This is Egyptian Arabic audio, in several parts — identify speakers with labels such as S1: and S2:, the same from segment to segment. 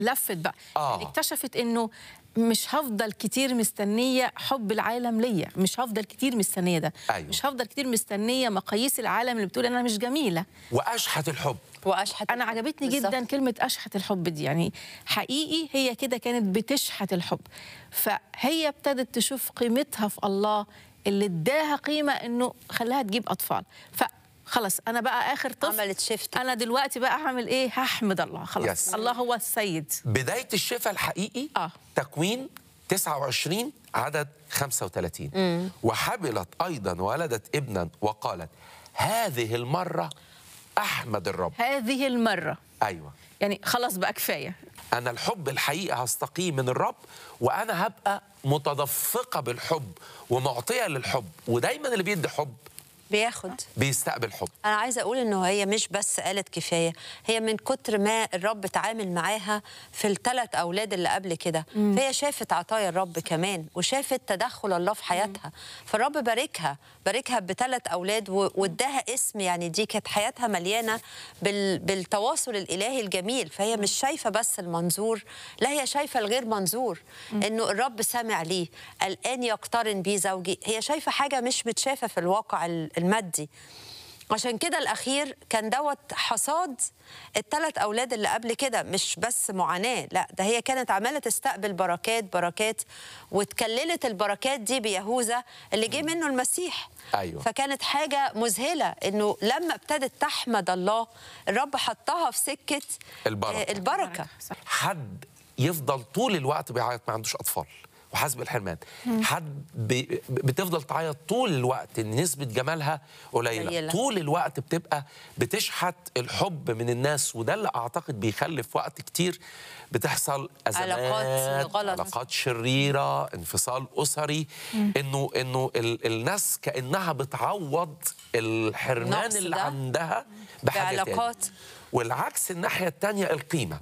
S1: لفت بقى
S2: آه.
S1: يعني اكتشفت انه مش هفضل كتير مستنيه حب العالم ليا مش هفضل كتير مستنيه ده
S2: أيوة.
S1: مش هفضل كتير مستنيه مقاييس العالم اللي بتقول انا مش جميله
S2: واشحت الحب
S3: واشحت
S1: انا عجبتني
S3: بالظبط.
S1: جدا كلمه اشحت الحب دي يعني حقيقي هي كده كانت بتشحت الحب فهي ابتدت تشوف قيمتها في الله اللي اداها قيمه انه خلاها تجيب اطفال فخلاص انا بقى اخر طفل
S3: عملت شيفت
S1: انا دلوقتي بقى هعمل ايه هحمد الله خلاص
S2: Yes.
S1: الله هو السيد
S2: بدايه الشفاء الحقيقي
S1: آه.
S2: تكوين 29 عدد 35 وحبلت ايضا وولدت ابنا وقالت هذه المره احمد الرب
S1: هذه المره
S2: ايوه
S1: يعني خلاص بقى كفايه
S2: انا الحب الحقيقي هستقيه من الرب وانا هبقى متدفقه بالحب ومعطيه للحب ودايما اللي بيدي حب
S3: بياخد
S2: بيستقبل حب
S3: انا عايزه اقول انه هي مش بس قالت كفايه هي من كتر ما الرب تعامل معاها في الثلاث اولاد اللي قبل كده فهي شافت عطايا الرب كمان وشافت تدخل الله في حياتها فالرب باركها باركها بثلاث اولاد و- واداها اسم يعني دي كانت حياتها مليانه بال... بالتواصل الالهي الجميل فهي مش شايفه بس المنظور لا هي شايفه الغير منظور انه الرب سامع ليه الان يقترن بي زوجي هي شايفه حاجه مش متشافه في الواقع ال- المادي عشان كده الاخير كان دوت حصاد الثلاث اولاد اللي قبل كده مش بس معاناه لا ده هي كانت عماله تستقبل بركات بركات واتكللت البركات دي بيهوذا اللي جه منه المسيح
S2: أيوة.
S3: فكانت حاجه مذهله انه لما ابتدت تحمد الله الرب حطها في سكه
S2: البركة.
S3: آه، البركه
S1: صح.
S2: حد يفضل طول الوقت بيعيط ما عندوش اطفال وحاسب الحرمان حد بي بتفضل تعيط طول الوقت ان نسبه جمالها قليله
S3: قليلة.
S2: طول الوقت بتبقى بتشحت الحب من الناس وده اللي اعتقد بيخلي في وقت كتير بتحصل ازمات
S3: علاقات غلط.
S2: علاقات شريره انفصال اسري انه انه ال الناس كانها بتعوض الحرمان
S3: النقص
S2: اللي
S3: ده
S2: عندها بحاجه تاني.
S3: بعلاقات.
S2: والعكس الناحيه الثانيه القيمه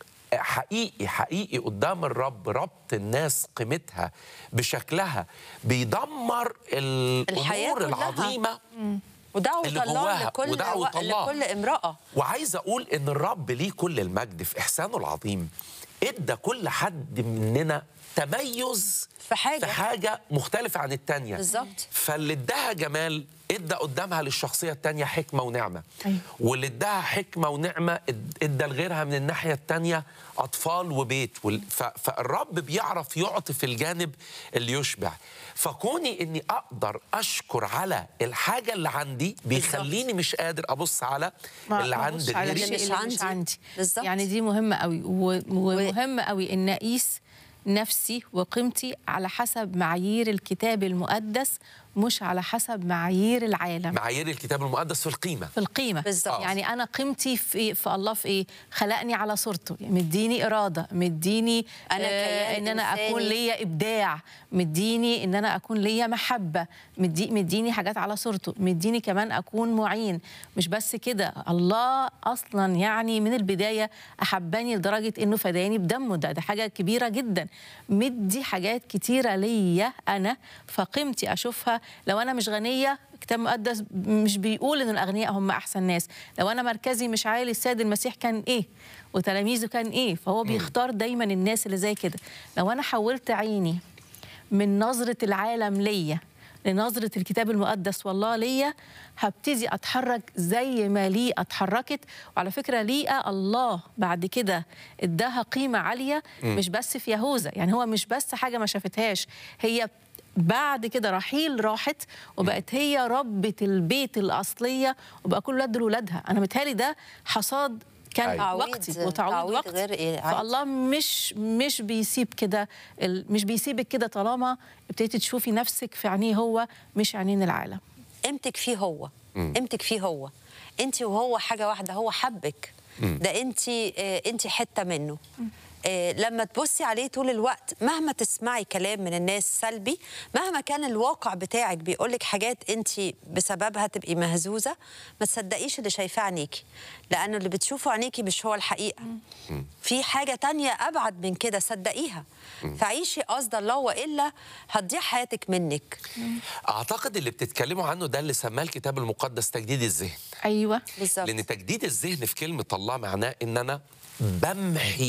S2: حقيقي حقيقي قدام الرب ربط الناس قيمتها بشكلها بيدمر
S3: الحياة
S2: الامور
S3: كلها.
S2: العظيمه
S3: ودعوه
S2: اللي
S3: الله
S2: جواها،
S3: لكل
S2: ودعوة الله.
S3: لكل امراه
S2: وعايز اقول ان الرب ليه كل المجد في احسانه العظيم ادى كل حد مننا تميز
S3: في حاجة.
S2: في حاجه مختلفه عن التانيه
S3: بالظبط.
S2: فاللي اداها جمال ادى قدامها للشخصيه التانيه حكمه ونعمه
S1: أيوة.
S2: واللي اداها حكمه ونعمه اد- ادى لغيرها من الناحيه التانيه اطفال وبيت وال- ف- فالرب بيعرف يعطي في الجانب اللي يشبع فكوني اني اقدر اشكر على الحاجه اللي عندي بيخليني مش قادر ابص على
S1: ما-
S2: اللي
S1: ما
S2: عند
S1: أبص على
S2: غيري
S1: الشيء
S3: مش
S1: اللي
S3: عندي.
S1: مش عندي
S3: بالظبط.
S1: يعني دي مهمه قوي و- ومهم قوي ان اقيس نفسي وقيمتي على حسب معايير الكتاب المقدس مش على حسب معايير العالم
S2: معايير الكتاب المقدس في القيمه
S1: في القيمة
S3: بالظبط.
S1: يعني أنا قيمتي في, في الله في إيه؟ خلقني على صورته مديني إرادة مديني
S3: أنا كيان
S1: إن أنا
S3: إنساني.
S1: أكون ليا إبداع مديني إن أنا أكون ليا محبة مدي مديني حاجات على صورته مديني كمان أكون معين مش بس كده الله أصلا يعني من البداية أحبني لدرجة إنه فداني بدمه ده ده حاجة كبيرة جدا مدي حاجات كتيرة ليا أنا فقيمتي أشوفها لو أنا مش غنية الكتاب المقدس مش بيقول ان الاغنياء هم احسن ناس لو انا مركزي مش عالي السيد المسيح كان ايه وتلاميذه كان ايه فهو بيختار دايما الناس اللي زي كده لو انا حولت عيني من نظره العالم ليا لنظرة الكتاب المقدس والله ليا هبتدي أتحرك زي ما ليه اتحركت وعلى فكرة ليئة الله بعد كده اداها قيمة عالية مش بس في يهوذا يعني هو مش بس حاجة ما شافتهاش هي بعد كده رحيل راحت وبقت هي ربة البيت الأصلية وبقى كل ولاد ولادها أنا متهيألي ده حصاد كان
S2: أيوة.
S3: تعويض-
S1: وقتي وتعويض
S3: تعويض
S1: وقتي
S3: غير إيه، عادي.
S1: فالله مش مش بيسيب كده ال- مش بيسيبك كده طالما ابتديتي تشوفي نفسك في عينيه هو مش عينين العالم
S3: قيمتك فيه هو قيمتك فيه هو انت وهو حاجه واحده هو حبك ده انت آه، انت حته منه آه، لما تبصي عليه طول الوقت مهما تسمعي كلام من الناس سلبي مهما كان الواقع بتاعك بيقولك حاجات انت بسببها تبقي مهزوزه ما تصدقيش اللي شايفاه عينيكي لانه اللي بتشوفه عينيكي مش هو الحقيقه في حاجه تانية ابعد من كده صدقيها فعيشي قصد الله والا هتضيع حياتك منك
S2: اعتقد اللي بتتكلموا عنه ده اللي سماه الكتاب المقدس تجديد الذهن
S1: أيوة
S3: بالظبط
S2: لان تجديد الذهن في كلمه الله معناه ان انا بمحي